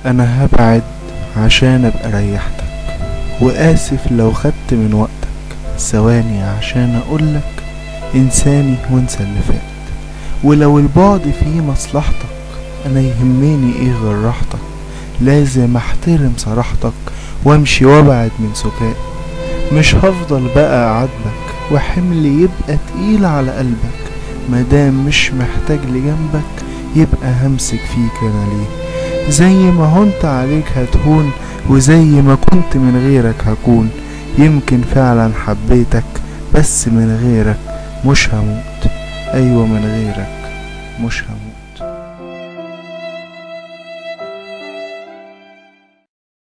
انا هبعد عشان ابقى ريحتك واسف لو خدت من وقتك ثواني عشان اقولك انساني وانسى اللي فات ولو البعد فيه مصلحتك انا يهمني ايه غير راحتك لازم احترم صراحتك وامشي وابعد من سكات مش هفضل بقى اعاتبك وحمل يبقى تقيل على قلبك مادام مش محتاج لجنبك يبقى همسك فيك انا ليه زي ما هنت عليك هتهون وزي ما كنت من غيرك هكون يمكن فعلا حبيتك بس من غيرك مش هموت ايوه من غيرك مش هموت